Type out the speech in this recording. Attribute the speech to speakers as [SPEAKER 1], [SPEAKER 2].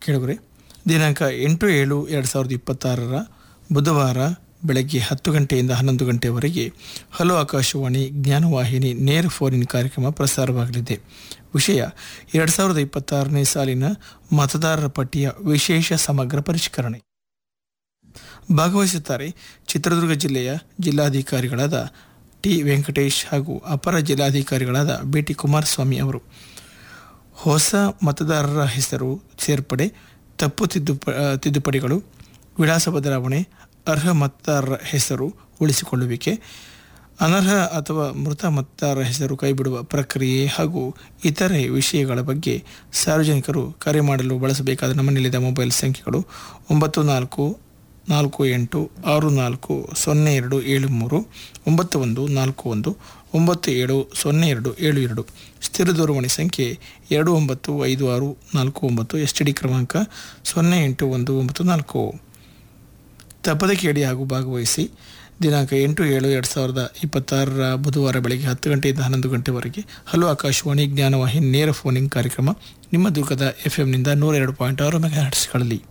[SPEAKER 1] ಕೇಳುಗರೆ ದಿನಾಂಕ ಎಂಟು ಏಳು ಎರಡು ಸಾವಿರದ ಇಪ್ಪತ್ತಾರರ ಬುಧವಾರ ಬೆಳಗ್ಗೆ ಹತ್ತು ಗಂಟೆಯಿಂದ ಹನ್ನೊಂದು ಗಂಟೆವರೆಗೆ ಹಲೋ ಆಕಾಶವಾಣಿ ಜ್ಞಾನವಾಹಿನಿ ನೇರ ಫೋನಿನ್ ಕಾರ್ಯಕ್ರಮ ಪ್ರಸಾರವಾಗಲಿದೆ ವಿಷಯ ಎರಡು ಸಾವಿರದ ಇಪ್ಪತ್ತಾರನೇ ಸಾಲಿನ ಮತದಾರರ ಪಟ್ಟಿಯ ವಿಶೇಷ ಸಮಗ್ರ ಪರಿಷ್ಕರಣೆ ಭಾಗವಹಿಸುತ್ತಾರೆ ಚಿತ್ರದುರ್ಗ ಜಿಲ್ಲೆಯ ಜಿಲ್ಲಾಧಿಕಾರಿಗಳಾದ ಟಿ ವೆಂಕಟೇಶ್ ಹಾಗೂ ಅಪರ ಜಿಲ್ಲಾಧಿಕಾರಿಗಳಾದ ಬಿ ಟಿ ಕುಮಾರಸ್ವಾಮಿ ಅವರು ಹೊಸ ಮತದಾರರ ಹೆಸರು ಸೇರ್ಪಡೆ ತಪ್ಪು ತಿದ್ದುಪ ತಿದ್ದುಪಡಿಗಳು ವಿಳಾಸ ಬದಲಾವಣೆ ಅರ್ಹ ಮತದಾರರ ಹೆಸರು ಉಳಿಸಿಕೊಳ್ಳುವಿಕೆ ಅನರ್ಹ ಅಥವಾ ಮೃತ ಮತದಾರರ ಹೆಸರು ಕೈಬಿಡುವ ಪ್ರಕ್ರಿಯೆ ಹಾಗೂ ಇತರೆ ವಿಷಯಗಳ ಬಗ್ಗೆ ಸಾರ್ವಜನಿಕರು ಕರೆ ಮಾಡಲು ಬಳಸಬೇಕಾದ ನಮ್ಮ ನಿಲಿದ ಮೊಬೈಲ್ ಸಂಖ್ಯೆಗಳು ಒಂಬತ್ತು ನಾಲ್ಕು ನಾಲ್ಕು ಎಂಟು ಆರು ನಾಲ್ಕು ಸೊನ್ನೆ ಎರಡು ಏಳು ಮೂರು ಒಂಬತ್ತು ಒಂದು ನಾಲ್ಕು ಒಂದು ಒಂಬತ್ತು ಏಳು ಸೊನ್ನೆ ಎರಡು ಏಳು ಎರಡು ಸ್ಥಿರ ದೂರವಾಣಿ ಸಂಖ್ಯೆ ಎರಡು ಒಂಬತ್ತು ಐದು ಆರು ನಾಲ್ಕು ಒಂಬತ್ತು ಎಸ್ ಟಿ ಡಿ ಕ್ರಮಾಂಕ ಸೊನ್ನೆ ಎಂಟು ಒಂದು ಒಂಬತ್ತು ನಾಲ್ಕು ತಪ್ಪದೆ ಕೇಳಿ ಹಾಗೂ ಭಾಗವಹಿಸಿ ದಿನಾಂಕ ಎಂಟು ಏಳು ಎರಡು ಸಾವಿರದ ಇಪ್ಪತ್ತಾರರ ಬುಧವಾರ ಬೆಳಗ್ಗೆ ಹತ್ತು ಗಂಟೆಯಿಂದ ಹನ್ನೊಂದು ಗಂಟೆವರೆಗೆ ಹಲೋ ಆಕಾಶವಾಣಿ ಜ್ಞಾನವಾಹಿನಿ ನೇರ ಫೋನಿಂಗ್ ಕಾರ್ಯಕ್ರಮ ನಿಮ್ಮ ದುರ್ಗದ ಎಫ್ ಎಂನಿಂದ ನೂರ ಎರಡು ಪಾಯಿಂಟ್ ಆರು ಮೆಗಾ ಹರ್ಟ್ಸ್ಗಳಲ್ಲಿ